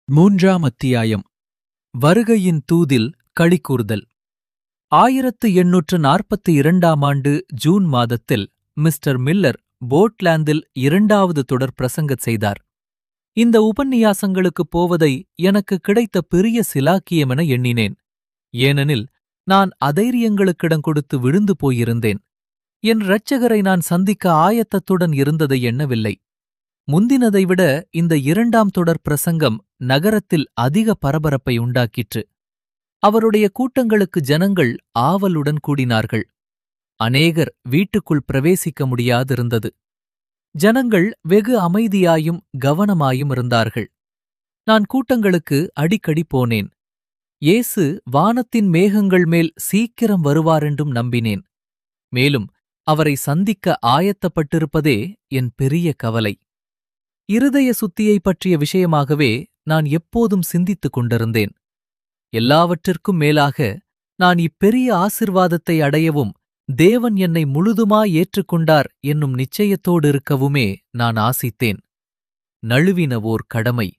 மூன்றாம் அத்தியாயம் வருகையின் தூதில் களிகூர்தல் ஆயிரத்து எண்ணூற்று நாற்பத்தி இரண்டாம் ஆண்டு ஜூன் மாதத்தில் மிஸ்டர் மில்லர் போர்ட்லாந்தில் இரண்டாவது தொடர் பிரசங்கச் செய்தார் இந்த உபன்னியாசங்களுக்குப் போவதை எனக்கு கிடைத்த பெரிய சிலாக்கியமென எண்ணினேன் ஏனெனில் நான் அதைரியங்களுக்கிடம் கொடுத்து விழுந்து போயிருந்தேன் என் இரட்சகரை நான் சந்திக்க ஆயத்தத்துடன் இருந்ததை எண்ணவில்லை முந்தினதை விட இந்த இரண்டாம் தொடர் பிரசங்கம் நகரத்தில் அதிக பரபரப்பை உண்டாக்கிற்று அவருடைய கூட்டங்களுக்கு ஜனங்கள் ஆவலுடன் கூடினார்கள் அநேகர் வீட்டுக்குள் பிரவேசிக்க முடியாதிருந்தது ஜனங்கள் வெகு அமைதியாயும் கவனமாயும் இருந்தார்கள் நான் கூட்டங்களுக்கு அடிக்கடி போனேன் இயேசு வானத்தின் மேகங்கள் மேல் சீக்கிரம் வருவாரென்றும் நம்பினேன் மேலும் அவரை சந்திக்க ஆயத்தப்பட்டிருப்பதே என் பெரிய கவலை இருதய சுத்தியைப் பற்றிய விஷயமாகவே நான் எப்போதும் சிந்தித்துக் கொண்டிருந்தேன் எல்லாவற்றிற்கும் மேலாக நான் இப்பெரிய ஆசிர்வாதத்தை அடையவும் தேவன் என்னை முழுதுமாய் ஏற்றுக்கொண்டார் என்னும் நிச்சயத்தோடு இருக்கவுமே நான் ஆசித்தேன் நழுவின ஓர் கடமை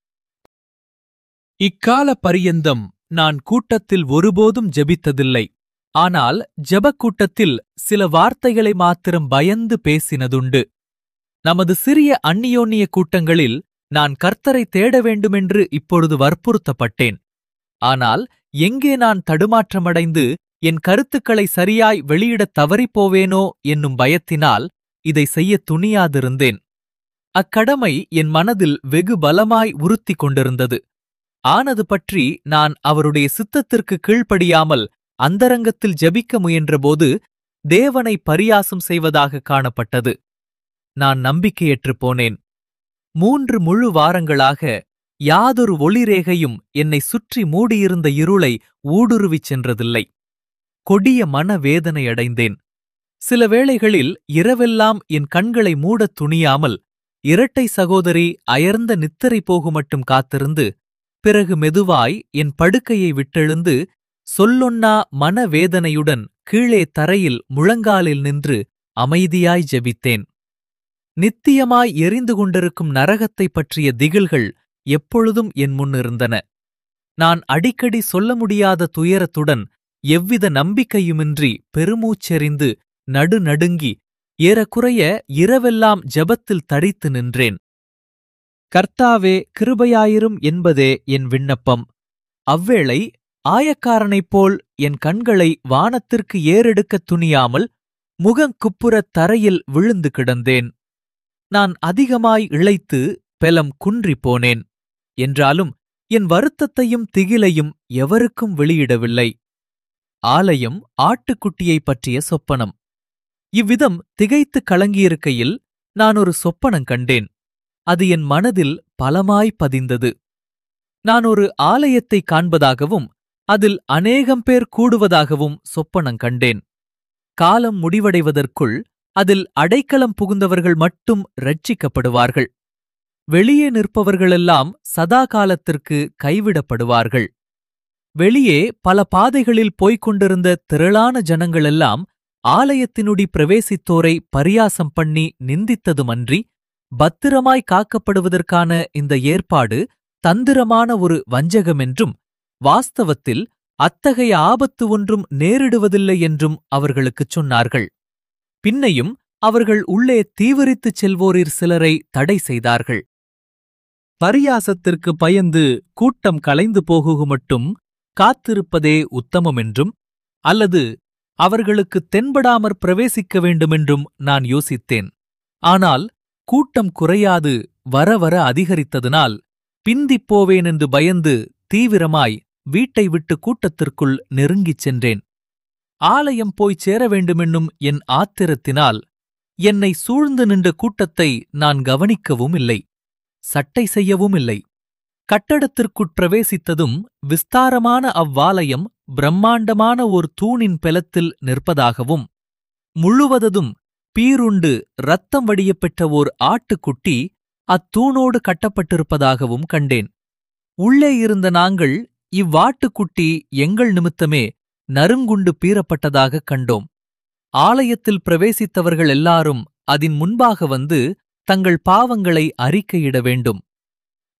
இக்கால பரியந்தம் நான் கூட்டத்தில் ஒருபோதும் ஜெபித்ததில்லை ஆனால் ஜெபக் கூட்டத்தில் சில வார்த்தைகளை மாத்திரம் பயந்து பேசினதுண்டு நமது சிறிய அந்நியோன்னிய கூட்டங்களில் நான் கர்த்தரை தேட வேண்டுமென்று இப்பொழுது வற்புறுத்தப்பட்டேன் ஆனால் எங்கே நான் தடுமாற்றமடைந்து என் கருத்துக்களை சரியாய் வெளியிடத் தவறிப்போவேனோ என்னும் பயத்தினால் இதை செய்யத் துணியாதிருந்தேன் அக்கடமை என் மனதில் வெகு பலமாய் உறுத்திக் கொண்டிருந்தது ஆனது பற்றி நான் அவருடைய சித்தத்திற்கு கீழ்ப்படியாமல் அந்தரங்கத்தில் ஜெபிக்க முயன்றபோது தேவனை பரியாசம் செய்வதாக காணப்பட்டது நான் நம்பிக்கையற்றுப் போனேன் மூன்று முழு வாரங்களாக யாதொரு ஒளிரேகையும் என்னை சுற்றி மூடியிருந்த இருளை ஊடுருவிச் சென்றதில்லை கொடிய மனவேதனையடைந்தேன் சில வேளைகளில் இரவெல்லாம் என் கண்களை மூடத் துணியாமல் இரட்டை சகோதரி அயர்ந்த நித்திரை போகுமட்டும் காத்திருந்து பிறகு மெதுவாய் என் படுக்கையை விட்டெழுந்து சொல்லொன்னா மனவேதனையுடன் கீழே தரையில் முழங்காலில் நின்று அமைதியாய் ஜெபித்தேன் நித்தியமாய் எரிந்து கொண்டிருக்கும் நரகத்தைப் பற்றிய திகில்கள் எப்பொழுதும் என் முன்னிருந்தன நான் அடிக்கடி சொல்ல முடியாத துயரத்துடன் எவ்வித நம்பிக்கையுமின்றி பெருமூச்செறிந்து நடுநடுங்கி ஏறக்குறைய இரவெல்லாம் ஜெபத்தில் தடித்து நின்றேன் கர்த்தாவே கிருபையாயிரும் என்பதே என் விண்ணப்பம் அவ்வேளை ஆயக்காரனைப் போல் என் கண்களை வானத்திற்கு ஏறெடுக்கத் துணியாமல் முகங்குப்புறத் தரையில் விழுந்து கிடந்தேன் நான் அதிகமாய் இழைத்து பெலம் குன்றிப் போனேன் என்றாலும் என் வருத்தத்தையும் திகிலையும் எவருக்கும் வெளியிடவில்லை ஆலயம் ஆட்டுக்குட்டியைப் பற்றிய சொப்பனம் இவ்விதம் திகைத்து கலங்கியிருக்கையில் நான் ஒரு சொப்பனம் கண்டேன் அது என் மனதில் பலமாய் பதிந்தது நான் ஒரு ஆலயத்தை காண்பதாகவும் அதில் அநேகம் பேர் கூடுவதாகவும் சொப்பனம் கண்டேன் காலம் முடிவடைவதற்குள் அதில் அடைக்கலம் புகுந்தவர்கள் மட்டும் ரட்சிக்கப்படுவார்கள் வெளியே நிற்பவர்களெல்லாம் சதா காலத்திற்கு கைவிடப்படுவார்கள் வெளியே பல பாதைகளில் போய்க் கொண்டிருந்த திரளான ஜனங்களெல்லாம் ஆலயத்தினுடி பிரவேசித்தோரை பரியாசம் பண்ணி நிந்தித்ததுமன்றி பத்திரமாய் காக்கப்படுவதற்கான இந்த ஏற்பாடு தந்திரமான ஒரு வஞ்சகமென்றும் வாஸ்தவத்தில் அத்தகைய ஆபத்து ஒன்றும் நேரிடுவதில்லை என்றும் அவர்களுக்குச் சொன்னார்கள் பின்னையும் அவர்கள் உள்ளே தீவிரித்துச் செல்வோரிற் சிலரை தடை செய்தார்கள் பரியாசத்திற்கு பயந்து கூட்டம் கலைந்து போகுமட்டும் காத்திருப்பதே உத்தமமென்றும் அல்லது அவர்களுக்கு தென்படாமற் பிரவேசிக்க வேண்டுமென்றும் நான் யோசித்தேன் ஆனால் கூட்டம் குறையாது வர வர அதிகரித்ததினால் பிந்திப் போவேன் என்று பயந்து தீவிரமாய் வீட்டை விட்டு கூட்டத்திற்குள் நெருங்கிச் சென்றேன் ஆலயம் போய்ச் சேர வேண்டுமென்னும் என் ஆத்திரத்தினால் என்னை சூழ்ந்து நின்ற கூட்டத்தை நான் கவனிக்கவும் இல்லை சட்டை செய்யவும் இல்லை கட்டடத்திற்குட் பிரவேசித்ததும் விஸ்தாரமான அவ்வாலயம் பிரம்மாண்டமான ஒரு தூணின் பெலத்தில் நிற்பதாகவும் முழுவததும் பீருண்டு ரத்தம் வடியப்பெற்ற ஓர் ஆட்டுக்குட்டி அத்தூணோடு கட்டப்பட்டிருப்பதாகவும் கண்டேன் உள்ளே இருந்த நாங்கள் இவ்வாட்டுக்குட்டி எங்கள் நிமித்தமே நறுங்குண்டு பீறப்பட்டதாகக் கண்டோம் ஆலயத்தில் பிரவேசித்தவர்கள் எல்லாரும் அதின் முன்பாக வந்து தங்கள் பாவங்களை அறிக்கையிட வேண்டும்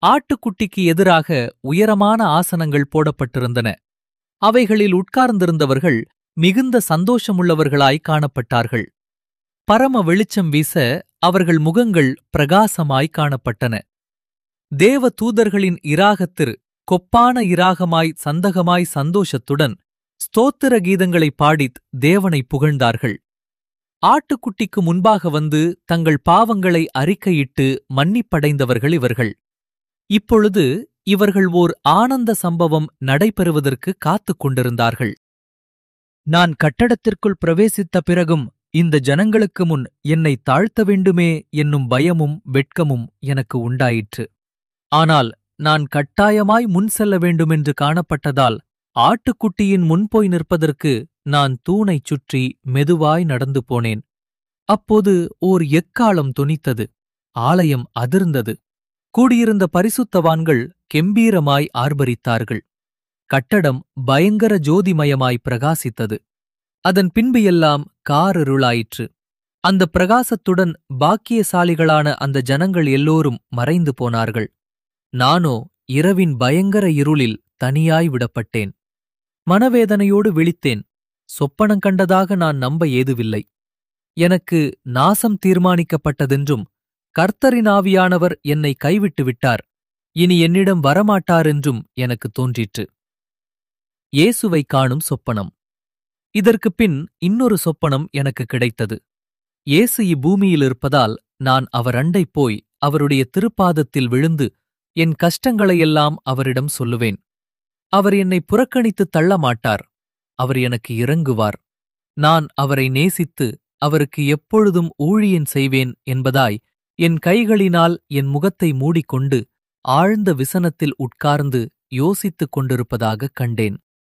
ஆட்டுக்குட்டிக்கு எதிராக உயரமான ஆசனங்கள் போடப்பட்டிருந்தன அவைகளில் உட்கார்ந்திருந்தவர்கள் மிகுந்த சந்தோஷமுள்ளவர்களாய் காணப்பட்டார்கள் பரம வெளிச்சம் வீச அவர்கள் முகங்கள் பிரகாசமாய் காணப்பட்டன தேவ தூதர்களின் இராகத்திற் கொப்பான இராகமாய் சந்தகமாய் சந்தோஷத்துடன் ஸ்தோத்திர கீதங்களைப் பாடித் தேவனை புகழ்ந்தார்கள் ஆட்டுக்குட்டிக்கு முன்பாக வந்து தங்கள் பாவங்களை அறிக்கையிட்டு மன்னிப்படைந்தவர்கள் இவர்கள் இப்பொழுது இவர்கள் ஓர் ஆனந்த சம்பவம் நடைபெறுவதற்கு காத்துக் கொண்டிருந்தார்கள் நான் கட்டடத்திற்குள் பிரவேசித்த பிறகும் இந்த ஜனங்களுக்கு முன் என்னை தாழ்த்த வேண்டுமே என்னும் பயமும் வெட்கமும் எனக்கு உண்டாயிற்று ஆனால் நான் கட்டாயமாய் முன் செல்ல வேண்டுமென்று காணப்பட்டதால் ஆட்டுக்குட்டியின் முன்போய் நிற்பதற்கு நான் தூணைச் சுற்றி மெதுவாய் நடந்து போனேன் அப்போது ஓர் எக்காலம் தொனித்தது ஆலயம் அதிர்ந்தது கூடியிருந்த பரிசுத்தவான்கள் கெம்பீரமாய் ஆர்ப்பரித்தார்கள் கட்டடம் பயங்கர ஜோதிமயமாய் பிரகாசித்தது அதன் பின்பு எல்லாம் காரிருளாயிற்று அந்த பிரகாசத்துடன் பாக்கியசாலிகளான அந்த ஜனங்கள் எல்லோரும் மறைந்து போனார்கள் நானோ இரவின் பயங்கர இருளில் தனியாய் விடப்பட்டேன் மனவேதனையோடு விழித்தேன் சொப்பனம் கண்டதாக நான் நம்ப ஏதுவில்லை எனக்கு நாசம் தீர்மானிக்கப்பட்டதென்றும் கர்த்தரின் ஆவியானவர் என்னை கைவிட்டு விட்டார் இனி என்னிடம் வரமாட்டார் என்றும் எனக்கு தோன்றிற்று இயேசுவை காணும் சொப்பனம் இதற்குப் பின் இன்னொரு சொப்பனம் எனக்கு கிடைத்தது இயேசு இப்பூமியில் இருப்பதால் நான் அவர் அண்டை போய் அவருடைய திருப்பாதத்தில் விழுந்து என் கஷ்டங்களையெல்லாம் அவரிடம் சொல்லுவேன் அவர் என்னை புறக்கணித்துத் தள்ள மாட்டார் அவர் எனக்கு இறங்குவார் நான் அவரை நேசித்து அவருக்கு எப்பொழுதும் ஊழியன் செய்வேன் என்பதாய் என் கைகளினால் என் முகத்தை மூடிக்கொண்டு ஆழ்ந்த விசனத்தில் உட்கார்ந்து யோசித்துக் கொண்டிருப்பதாகக் கண்டேன்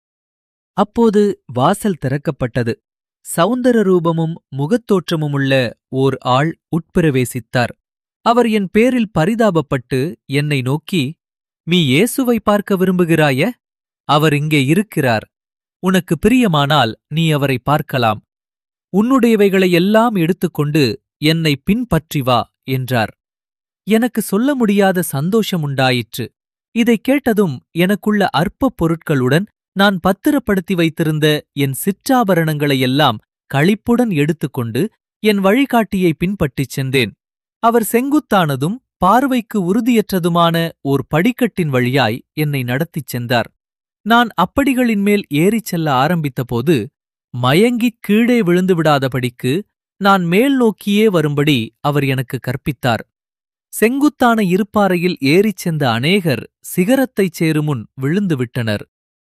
அப்போது வாசல் திறக்கப்பட்டது சௌந்தர ரூபமும் முகத்தோற்றமுமுள்ள ஓர் ஆள் உட்பிரவேசித்தார் அவர் என் பேரில் பரிதாபப்பட்டு என்னை நோக்கி நீ இயேசுவை பார்க்க விரும்புகிறாய அவர் இங்கே இருக்கிறார் உனக்கு பிரியமானால் நீ அவரை பார்க்கலாம் உன்னுடையவைகளை எல்லாம் எடுத்துக்கொண்டு என்னை பின்பற்றி வா என்றார் எனக்கு சொல்ல முடியாத சந்தோஷம் உண்டாயிற்று இதைக் கேட்டதும் எனக்குள்ள அற்பப் பொருட்களுடன் நான் பத்திரப்படுத்தி வைத்திருந்த என் சிற்றாபரணங்களையெல்லாம் களிப்புடன் எடுத்துக்கொண்டு என் வழிகாட்டியை பின்பற்றிச் சென்றேன் அவர் செங்குத்தானதும் பார்வைக்கு உறுதியற்றதுமான ஓர் படிக்கட்டின் வழியாய் என்னை நடத்திச் சென்றார் நான் அப்படிகளின் மேல் ஏறிச் செல்ல ஆரம்பித்தபோது மயங்கிக் கீழே விழுந்து விடாதபடிக்கு நான் மேல் நோக்கியே வரும்படி அவர் எனக்கு கற்பித்தார் செங்குத்தான இருப்பாறையில் ஏறிச் சென்ற அநேகர் சிகரத்தைச் சேருமுன் விழுந்து விட்டனர்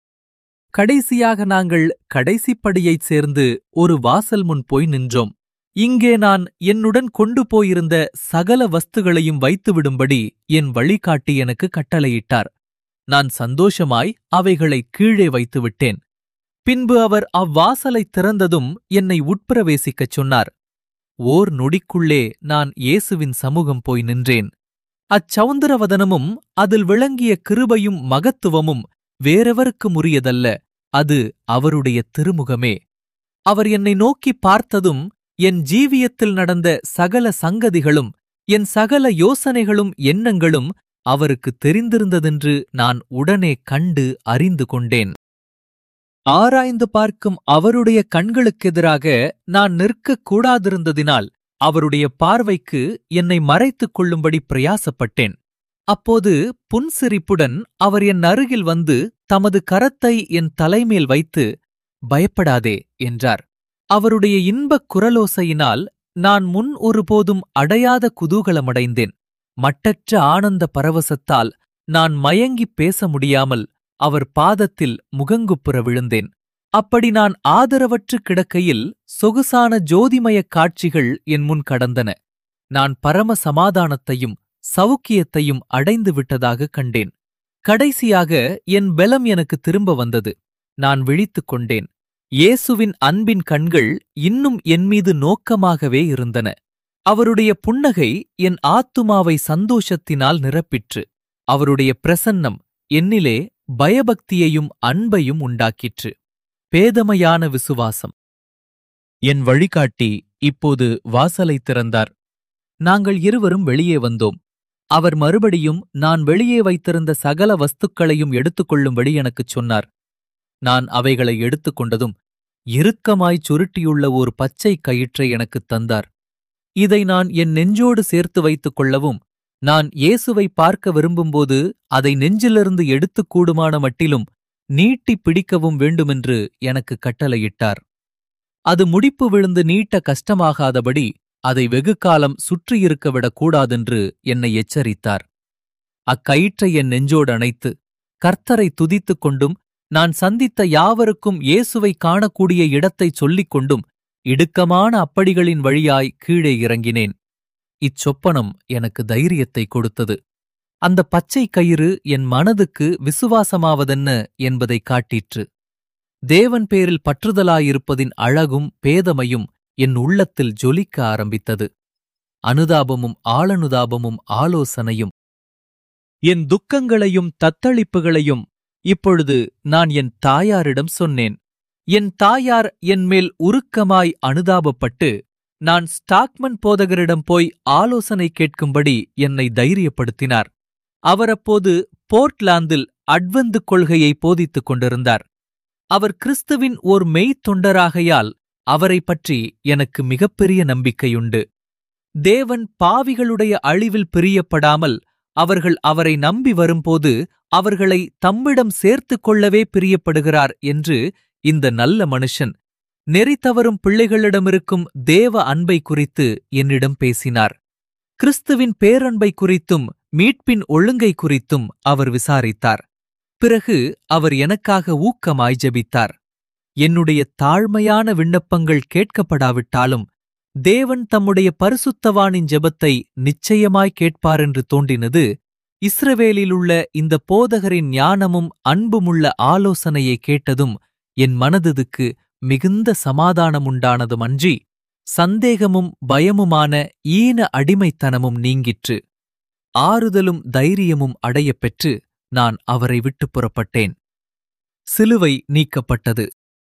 கடைசியாக நாங்கள் கடைசிப்படியைச் சேர்ந்து ஒரு வாசல் முன் போய் நின்றோம் இங்கே நான் என்னுடன் கொண்டு போயிருந்த சகல வஸ்துகளையும் வைத்துவிடும்படி என் வழிகாட்டி எனக்கு கட்டளையிட்டார் நான் சந்தோஷமாய் அவைகளை கீழே வைத்துவிட்டேன் பின்பு அவர் அவ்வாசலைத் திறந்ததும் என்னை உட்பிரவேசிக்கச் சொன்னார் ஓர் நொடிக்குள்ளே நான் இயேசுவின் சமூகம் போய் நின்றேன் அச்சௌந்தரவதனமும் அதில் விளங்கிய கிருபையும் மகத்துவமும் வேறெவருக்கும் உரியதல்ல அது அவருடைய திருமுகமே அவர் என்னை நோக்கிப் பார்த்ததும் என் ஜீவியத்தில் நடந்த சகல சங்கதிகளும் என் சகல யோசனைகளும் எண்ணங்களும் அவருக்கு தெரிந்திருந்ததென்று நான் உடனே கண்டு அறிந்து கொண்டேன் ஆராய்ந்து பார்க்கும் அவருடைய கண்களுக்கெதிராக நான் நிற்கக் கூடாதிருந்ததினால் அவருடைய பார்வைக்கு என்னை மறைத்துக் கொள்ளும்படி பிரயாசப்பட்டேன் அப்போது புன்சிரிப்புடன் அவர் என் அருகில் வந்து தமது கரத்தை என் தலைமேல் வைத்து பயப்படாதே என்றார் அவருடைய இன்பக் குரலோசையினால் நான் முன் ஒருபோதும் அடையாத குதூகலமடைந்தேன் மட்டற்ற ஆனந்த பரவசத்தால் நான் மயங்கிப் பேச முடியாமல் அவர் பாதத்தில் முகங்குப்புற விழுந்தேன் அப்படி நான் ஆதரவற்று கிடக்கையில் சொகுசான ஜோதிமயக் காட்சிகள் என் முன் கடந்தன நான் பரம சமாதானத்தையும் சவுக்கியத்தையும் அடைந்து விட்டதாக கண்டேன் கடைசியாக என் பெலம் எனக்கு திரும்ப வந்தது நான் விழித்துக் கொண்டேன் இயேசுவின் அன்பின் கண்கள் இன்னும் என் மீது நோக்கமாகவே இருந்தன அவருடைய புன்னகை என் ஆத்துமாவை சந்தோஷத்தினால் நிரப்பிற்று அவருடைய பிரசன்னம் என்னிலே பயபக்தியையும் அன்பையும் உண்டாக்கிற்று பேதமையான விசுவாசம் என் வழிகாட்டி இப்போது வாசலைத் திறந்தார் நாங்கள் இருவரும் வெளியே வந்தோம் அவர் மறுபடியும் நான் வெளியே வைத்திருந்த சகல வஸ்துக்களையும் எடுத்துக்கொள்ளும்படி எனக்குச் சொன்னார் நான் அவைகளை எடுத்துக்கொண்டதும் இறுக்கமாய்ச் சுருட்டியுள்ள ஒரு பச்சை கயிற்றை எனக்குத் தந்தார் இதை நான் என் நெஞ்சோடு சேர்த்து வைத்துக் கொள்ளவும் நான் இயேசுவை பார்க்க விரும்பும்போது அதை நெஞ்சிலிருந்து எடுத்துக் கூடுமான மட்டிலும் நீட்டி பிடிக்கவும் வேண்டுமென்று எனக்கு கட்டளையிட்டார் அது முடிப்பு விழுந்து நீட்ட கஷ்டமாகாதபடி அதை வெகு காலம் சுற்றியிருக்க விடக்கூடாதென்று என்னை எச்சரித்தார் அக்கயிற்றை என் நெஞ்சோடு அணைத்து கர்த்தரை துதித்துக் கொண்டும் நான் சந்தித்த யாவருக்கும் இயேசுவை காணக்கூடிய இடத்தைச் சொல்லிக் கொண்டும் இடுக்கமான அப்படிகளின் வழியாய் கீழே இறங்கினேன் இச்சொப்பனம் எனக்கு தைரியத்தை கொடுத்தது அந்த பச்சை கயிறு என் மனதுக்கு விசுவாசமாவதென்ன என்பதை காட்டிற்று தேவன் பேரில் பற்றுதலாயிருப்பதின் அழகும் பேதமையும் என் உள்ளத்தில் ஜொலிக்க ஆரம்பித்தது அனுதாபமும் ஆளனுதாபமும் ஆலோசனையும் என் துக்கங்களையும் தத்தளிப்புகளையும் இப்பொழுது நான் என் தாயாரிடம் சொன்னேன் என் தாயார் என் மேல் உருக்கமாய் அனுதாபப்பட்டு நான் ஸ்டாக்மன் போதகரிடம் போய் ஆலோசனை கேட்கும்படி என்னை தைரியப்படுத்தினார் அவர் அப்போது போர்ட்லாந்தில் அட்வந்து கொள்கையை போதித்துக் கொண்டிருந்தார் அவர் கிறிஸ்துவின் ஓர் மெய்த்தொண்டராகையால் அவரை பற்றி எனக்கு மிகப்பெரிய நம்பிக்கையுண்டு தேவன் பாவிகளுடைய அழிவில் பிரியப்படாமல் அவர்கள் அவரை நம்பி வரும்போது அவர்களை தம்மிடம் சேர்த்துக் கொள்ளவே பிரியப்படுகிறார் என்று இந்த நல்ல மனுஷன் நெறி தவறும் பிள்ளைகளிடமிருக்கும் தேவ அன்பை குறித்து என்னிடம் பேசினார் கிறிஸ்துவின் பேரன்பை குறித்தும் மீட்பின் ஒழுங்கை குறித்தும் அவர் விசாரித்தார் பிறகு அவர் எனக்காக ஊக்கமாய் ஜெபித்தார் என்னுடைய தாழ்மையான விண்ணப்பங்கள் கேட்கப்படாவிட்டாலும் தேவன் தம்முடைய பரிசுத்தவானின் ஜெபத்தை நிச்சயமாய் கேட்பாரென்று தோன்றினது இஸ்ரவேலிலுள்ள இந்த போதகரின் ஞானமும் அன்புமுள்ள ஆலோசனையை கேட்டதும் என் மனதுக்கு மிகுந்த சமாதானமுண்டானதும் அன்றி சந்தேகமும் பயமுமான ஈன அடிமைத்தனமும் நீங்கிற்று ஆறுதலும் தைரியமும் அடையப் பெற்று நான் அவரை விட்டுப் புறப்பட்டேன் சிலுவை நீக்கப்பட்டது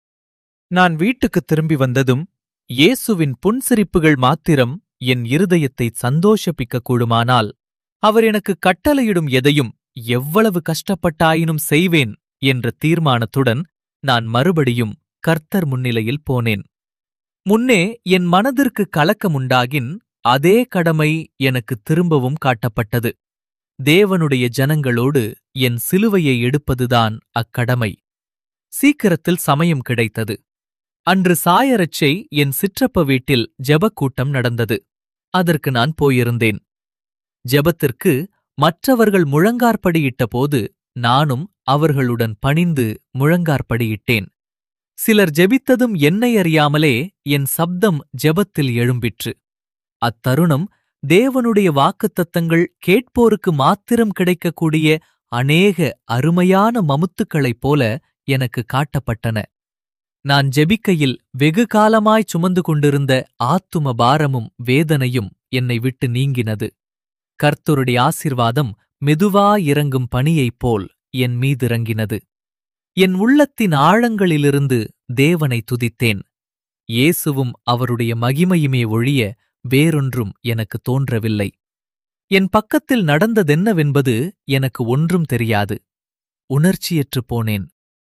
நான் வீட்டுக்குத் திரும்பி வந்ததும் இயேசுவின் புன்சிரிப்புகள் மாத்திரம் என் இருதயத்தை சந்தோஷப்பிக்கக் கூடுமானால் அவர் எனக்கு கட்டளையிடும் எதையும் எவ்வளவு கஷ்டப்பட்டாயினும் செய்வேன் என்ற தீர்மானத்துடன் நான் மறுபடியும் கர்த்தர் முன்னிலையில் போனேன் முன்னே என் மனதிற்கு கலக்கமுண்டாகின் அதே கடமை எனக்கு திரும்பவும் காட்டப்பட்டது தேவனுடைய ஜனங்களோடு என் சிலுவையை எடுப்பதுதான் அக்கடமை சீக்கிரத்தில் சமயம் கிடைத்தது அன்று சாயரட்சை என் சிற்றப்ப வீட்டில் ஜெபக்கூட்டம் நடந்தது அதற்கு நான் போயிருந்தேன் ஜெபத்திற்கு மற்றவர்கள் முழங்கார்படியிட்ட போது நானும் அவர்களுடன் பணிந்து முழங்கார்படியிட்டேன் சிலர் ஜெபித்ததும் என்னை அறியாமலே என் சப்தம் ஜெபத்தில் எழும்பிற்று அத்தருணம் தேவனுடைய வாக்குத்தத்தங்கள் கேட்போருக்கு மாத்திரம் கிடைக்கக்கூடிய அநேக அருமையான மமுத்துக்களைப் போல எனக்கு காட்டப்பட்டன நான் ஜெபிக்கையில் வெகு காலமாய் சுமந்து கொண்டிருந்த ஆத்தும பாரமும் வேதனையும் என்னை விட்டு நீங்கினது கர்த்தருடைய ஆசிர்வாதம் மெதுவாயிறங்கும் பனியைப் போல் என் மீதிறங்கினது என் உள்ளத்தின் ஆழங்களிலிருந்து தேவனை துதித்தேன் இயேசுவும் அவருடைய மகிமையுமே ஒழிய வேறொன்றும் எனக்கு தோன்றவில்லை என் பக்கத்தில் நடந்ததென்னவென்பது எனக்கு ஒன்றும் தெரியாது உணர்ச்சியற்றுப் போனேன்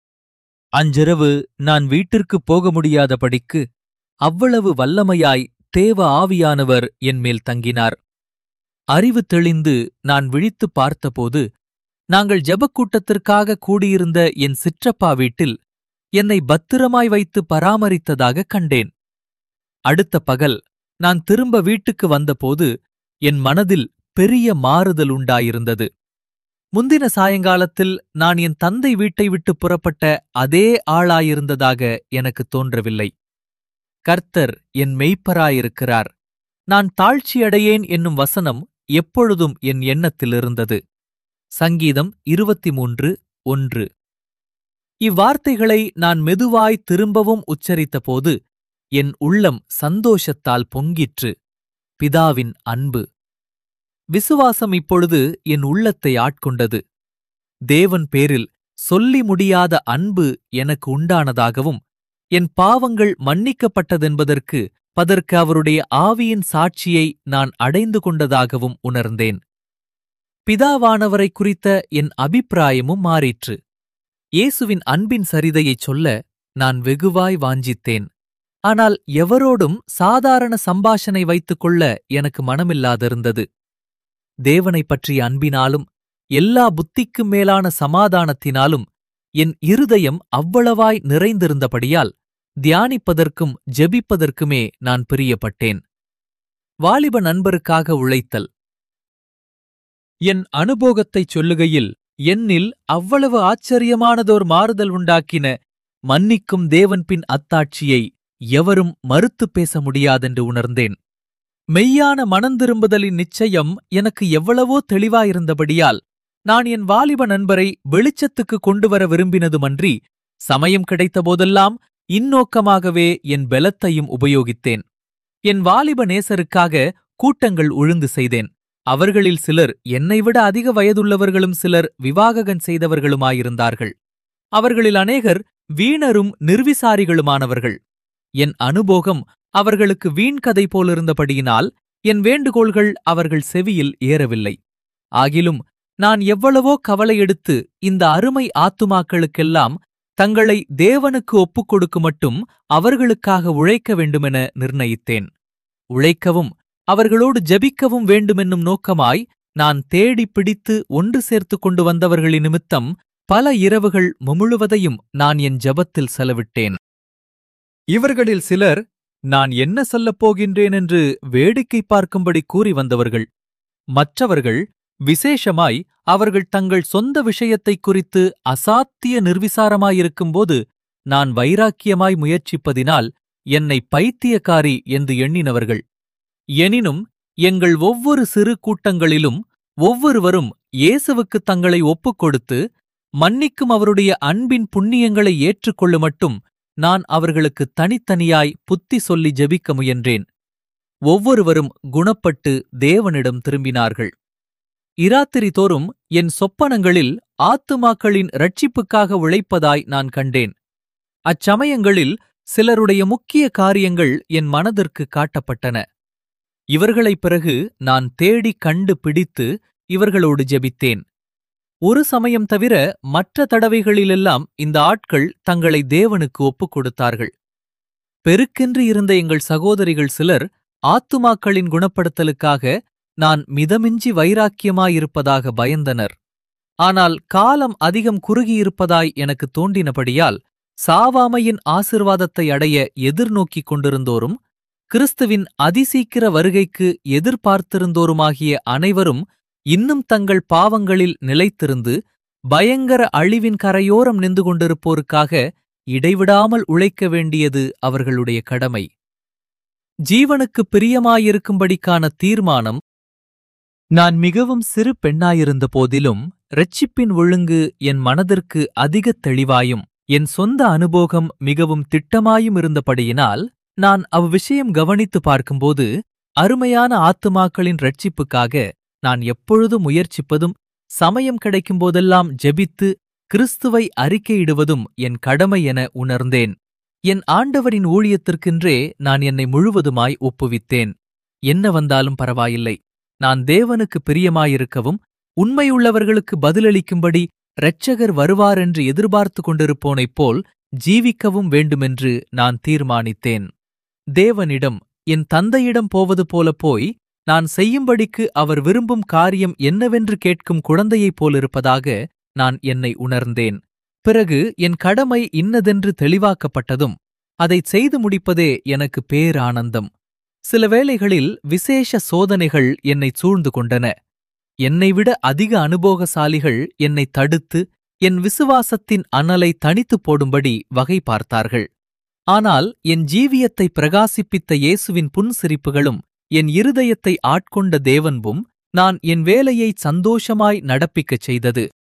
அஞ்சிரவு நான் வீட்டிற்குப் போக முடியாதபடிக்கு அவ்வளவு வல்லமையாய் தேவ ஆவியானவர் என்மேல் தங்கினார் அறிவு தெளிந்து நான் விழித்துப் பார்த்தபோது நாங்கள் ஜெபக்கூட்டத்திற்காக கூடியிருந்த என் சிற்றப்பா வீட்டில் என்னை பத்திரமாய் வைத்து பராமரித்ததாக கண்டேன் அடுத்த பகல் நான் திரும்ப வீட்டுக்கு வந்தபோது என் மனதில் பெரிய மாறுதல் உண்டாயிருந்தது முந்தின சாயங்காலத்தில் நான் என் தந்தை வீட்டை விட்டு புறப்பட்ட அதே ஆளாயிருந்ததாக எனக்கு தோன்றவில்லை கர்த்தர் என் மெய்ப்பராயிருக்கிறார் நான் தாழ்ச்சியடையேன் என்னும் வசனம் எப்பொழுதும் என் எண்ணத்தில் இருந்தது சங்கீதம் இருபத்தி மூன்று ஒன்று இவ்வார்த்தைகளை நான் மெதுவாய் திரும்பவும் உச்சரித்தபோது என் உள்ளம் சந்தோஷத்தால் பொங்கிற்று பிதாவின் அன்பு விசுவாசம் இப்பொழுது என் உள்ளத்தை ஆட்கொண்டது தேவன் பேரில் சொல்லி முடியாத அன்பு எனக்கு உண்டானதாகவும் என் பாவங்கள் மன்னிக்கப்பட்டதென்பதற்கு பதற்கு அவருடைய ஆவியின் சாட்சியை நான் அடைந்து கொண்டதாகவும் உணர்ந்தேன் பிதாவானவரை குறித்த என் அபிப்பிராயமும் மாறிற்று இயேசுவின் அன்பின் சரிதையைச் சொல்ல நான் வெகுவாய் வாஞ்சித்தேன் ஆனால் எவரோடும் சாதாரண சம்பாஷணை வைத்துக் கொள்ள எனக்கு மனமில்லாதிருந்தது தேவனைப் பற்றிய அன்பினாலும் எல்லா புத்திக்கும் மேலான சமாதானத்தினாலும் என் இருதயம் அவ்வளவாய் நிறைந்திருந்தபடியால் தியானிப்பதற்கும் ஜெபிப்பதற்குமே நான் பிரியப்பட்டேன் வாலிப நண்பருக்காக உழைத்தல் என் அனுபோகத்தைச் சொல்லுகையில் என்னில் அவ்வளவு ஆச்சரியமானதோர் மாறுதல் உண்டாக்கின மன்னிக்கும் தேவன் பின் அத்தாட்சியை எவரும் மறுத்துப் பேச முடியாதென்று உணர்ந்தேன் மெய்யான மனந்திரும்புதலின் நிச்சயம் எனக்கு எவ்வளவோ தெளிவாயிருந்தபடியால் நான் என் வாலிப நண்பரை வெளிச்சத்துக்கு கொண்டுவர விரும்பினதுமன்றி சமயம் கிடைத்தபோதெல்லாம் இந்நோக்கமாகவே என் பெலத்தையும் உபயோகித்தேன் என் வாலிப நேசருக்காக கூட்டங்கள் உழுந்து செய்தேன் அவர்களில் சிலர் என்னைவிட அதிக வயதுள்ளவர்களும் சிலர் விவாககன் செய்தவர்களுமாயிருந்தார்கள் அவர்களில் அநேகர் வீணரும் நிர்விசாரிகளுமானவர்கள் என் அனுபோகம் அவர்களுக்கு வீண்கதை போலிருந்தபடியினால் என் வேண்டுகோள்கள் அவர்கள் செவியில் ஏறவில்லை ஆகிலும் நான் எவ்வளவோ கவலை எடுத்து இந்த அருமை ஆத்துமாக்களுக்கெல்லாம் தங்களை தேவனுக்கு ஒப்புக் கொடுக்கு மட்டும் அவர்களுக்காக உழைக்க வேண்டுமென நிர்ணயித்தேன் உழைக்கவும் அவர்களோடு ஜெபிக்கவும் வேண்டுமென்னும் நோக்கமாய் நான் தேடி பிடித்து ஒன்று சேர்த்துக் கொண்டு வந்தவர்களின் நிமித்தம் பல இரவுகள் முமுழுவதையும் நான் என் ஜெபத்தில் செலவிட்டேன் இவர்களில் சிலர் நான் என்ன சொல்லப் போகின்றேன் என்று வேடிக்கை பார்க்கும்படி கூறி வந்தவர்கள் மற்றவர்கள் விசேஷமாய் அவர்கள் தங்கள் சொந்த விஷயத்தைக் குறித்து அசாத்திய நிர்விசாரமாயிருக்கும்போது நான் வைராக்கியமாய் முயற்சிப்பதினால் என்னை பைத்தியக்காரி என்று எண்ணினவர்கள் எனினும் எங்கள் ஒவ்வொரு சிறு கூட்டங்களிலும் ஒவ்வொருவரும் இயேசுவுக்கு தங்களை ஒப்புக் கொடுத்து மன்னிக்கும் அவருடைய அன்பின் புண்ணியங்களை ஏற்றுக்கொள்ளு மட்டும் நான் அவர்களுக்கு தனித்தனியாய் புத்தி சொல்லி ஜெபிக்க முயன்றேன் ஒவ்வொருவரும் குணப்பட்டு தேவனிடம் திரும்பினார்கள் இராத்திரி தோறும் என் சொப்பனங்களில் ஆத்துமாக்களின் ரட்சிப்புக்காக உழைப்பதாய் நான் கண்டேன் அச்சமயங்களில் சிலருடைய முக்கிய காரியங்கள் என் மனதிற்கு காட்டப்பட்டன இவர்களைப் பிறகு நான் தேடிக் கண்டு பிடித்து இவர்களோடு ஜெபித்தேன் ஒரு சமயம் தவிர மற்ற தடவைகளிலெல்லாம் இந்த ஆட்கள் தங்களை தேவனுக்கு ஒப்புக் கொடுத்தார்கள் பெருக்கென்று இருந்த எங்கள் சகோதரிகள் சிலர் ஆத்துமாக்களின் குணப்படுத்தலுக்காக நான் மிதமிஞ்சி வைராக்கியமாயிருப்பதாக பயந்தனர் ஆனால் காலம் அதிகம் குறுகியிருப்பதாய் எனக்கு தோன்றினபடியால் சாவாமையின் ஆசிர்வாதத்தை அடைய எதிர்நோக்கிக் கொண்டிருந்தோரும் கிறிஸ்துவின் அதிசீக்கிர வருகைக்கு எதிர்பார்த்திருந்தோருமாகிய அனைவரும் இன்னும் தங்கள் பாவங்களில் நிலைத்திருந்து பயங்கர அழிவின் கரையோரம் நின்று கொண்டிருப்போருக்காக இடைவிடாமல் உழைக்க வேண்டியது அவர்களுடைய கடமை ஜீவனுக்கு பிரியமாயிருக்கும்படிக்கான தீர்மானம் நான் மிகவும் சிறு பெண்ணாயிருந்த போதிலும் இரட்சிப்பின் ஒழுங்கு என் மனதிற்கு அதிகத் தெளிவாயும் என் சொந்த அனுபோகம் மிகவும் திட்டமாயும் இருந்தபடியினால் நான் அவ்விஷயம் கவனித்து பார்க்கும்போது அருமையான ஆத்துமாக்களின் ரட்சிப்புக்காக நான் எப்பொழுதும் முயற்சிப்பதும் சமயம் கிடைக்கும்போதெல்லாம் ஜெபித்து கிறிஸ்துவை அறிக்கையிடுவதும் என் கடமை என உணர்ந்தேன் என் ஆண்டவரின் ஊழியத்திற்கென்றே நான் என்னை முழுவதுமாய் ஒப்புவித்தேன் என்ன வந்தாலும் பரவாயில்லை நான் தேவனுக்கு பிரியமாயிருக்கவும் உண்மையுள்ளவர்களுக்கு பதிலளிக்கும்படி இரட்சகர் வருவாரென்று எதிர்பார்த்து கொண்டிருப்போனைப் போல் ஜீவிக்கவும் வேண்டுமென்று நான் தீர்மானித்தேன் தேவனிடம் என் தந்தையிடம் போவது போல போய் நான் செய்யும்படிக்கு அவர் விரும்பும் காரியம் என்னவென்று கேட்கும் குழந்தையைப் போலிருப்பதாக நான் என்னை உணர்ந்தேன் பிறகு என் கடமை இன்னதென்று தெளிவாக்கப்பட்டதும் அதைச் செய்து முடிப்பதே எனக்கு பேரானந்தம் சில வேளைகளில் விசேஷ சோதனைகள் என்னைச் சூழ்ந்து கொண்டன என்னைவிட அதிக அனுபோகசாலிகள் என்னை தடுத்து என் விசுவாசத்தின் அனலை தனித்துப் போடும்படி வகை பார்த்தார்கள் ஆனால் என் ஜீவியத்தை பிரகாசிப்பித்த இயேசுவின் புன்சிரிப்புகளும் என் இருதயத்தை ஆட்கொண்ட தேவன்பும் நான் என் வேலையை சந்தோஷமாய் நடப்பிக்கச் செய்தது